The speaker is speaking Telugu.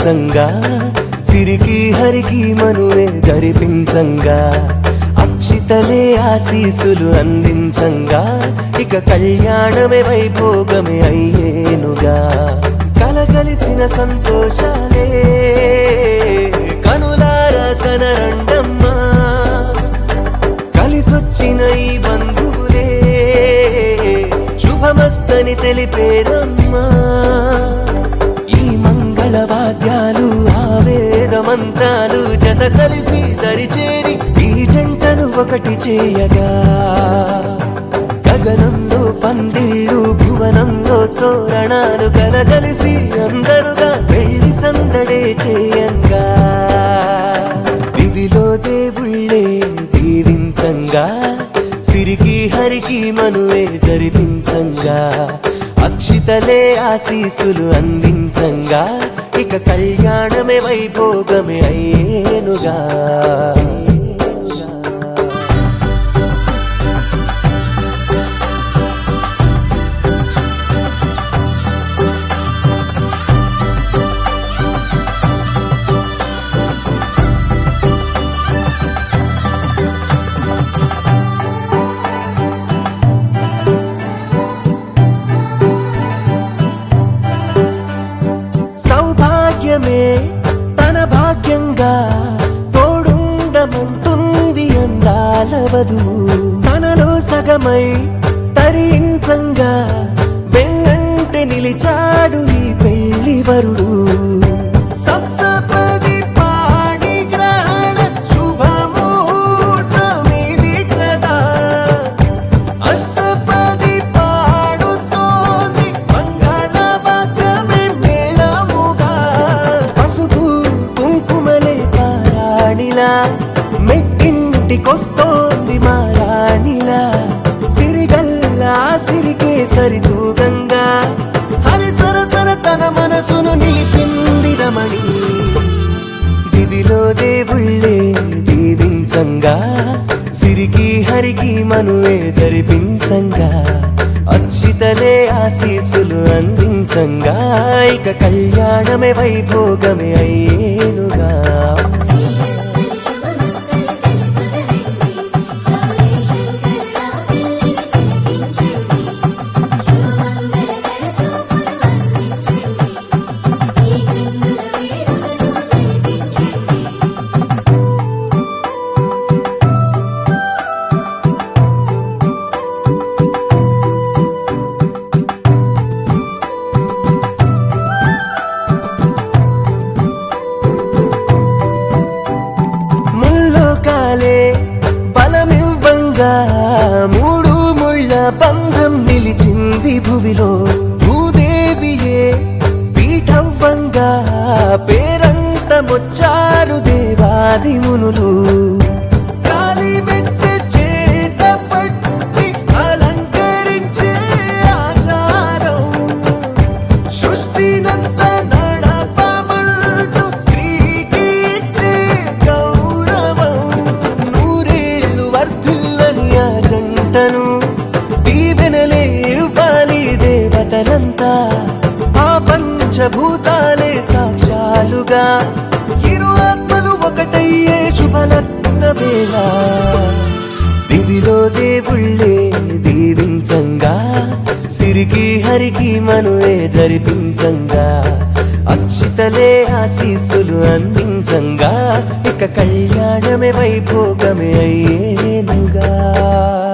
జరిపించంగా సిరికి హరికి మనువే జరిపించంగా అక్షితలే ఆశీసులు అందించంగా ఇక కళ్యాణమే వైభోగమే అయ్యేనుగా కలగలిసిన సంతోషాలే కనులార కనరండమ్మా కలిసొచ్చిన ఈ బంధువులే శుభమస్తని తెలిపేరమ్మా ఈ మంగళవాద్యాలు ఆవేద మంత్రాలు జత కలిసి దరిచేరి ఈ జంటను ఒకటి చేయగా గగనంలో పందిళ్ళు భువనంలో తోరణాలు కలగలిసి అందరుగా పెళ్లి సందడే చేయంగా దివిలో దేవుళ్ళే దీవించంగా సిరికి హరికి మనువే జరిపించంగా అక్షితలే ఆశీసులు అందించంగా ఇక కళ్యాణమే వైభోగమే అయ్యేనుగా సౌభాగ్యమే తన భాగ్యంగా తోడుండమంటుంది అందాల వధువు తనలో సగమై తరించంగా వెన్నంటే నిలిచాడు ఈ పెళ్లి వరుడు సప్తపది పాణి గ్రహణ శుభముహూర్తమిది కదా అష్టపది పాడుతోంది మంగళవాద్యమే మేళముగా పసుపు కుంకుమలే పారాణిలా మెట్టింటికొస్తోంది మారాణిలా సిరిగల్లా సిరికే సరితూగంగా హరి సరసర తన మనసును నిలిపింది రమణి దివిలో దేవుళ్ళే దీవించంగా సిరికి హరికి మనువే జరిపించంగా అక్షితలే ఆశీసులు అందించంగా ఇక కళ్యాణమే వైభోగమే అయ్యేనుగా శ్రీస్తరి శుభమస్తరి తెలుపగరండి గౌరీ శంకరుల పిల్లిని తిలకించండి శుభమంగళకర చూపులు అందించండి ఈ కన్నుల వేడుకను జరిపించండి ముల్లోకాలే బలమివ్వంగా మూడు ముళ్ళ బంధం నిలిచింది భువిలో భూదేవియే పీఠవ్వంగా పేరంటమొచ్చారు దేవాది మునులు కాలిమెట్టె చేత పట్టి అలంకరించే ఆచారం సృష్టినంత నడపమంటూ స్త్రీకి ఇచ్చే గౌరవం నూరేళ్లు వర్ధిల్లని ఆ జంటను దీవెనలే ఇవ్వాలి దేవతలంతా ఆ పంచభూతాలే సాక్ష్యాలుగా ఇరు ఆత్మలు ఒకటయ్యే శుభలగ్న వేళ దివిలో దేవుళ్ళే దీవించంగా సిరికి హరికి మనువే జరిపించంగా అక్షితలే ఆశీస్సులు అందించంగా ఇక కళ్యాణమే వైభోగమే అయ్యేనుగా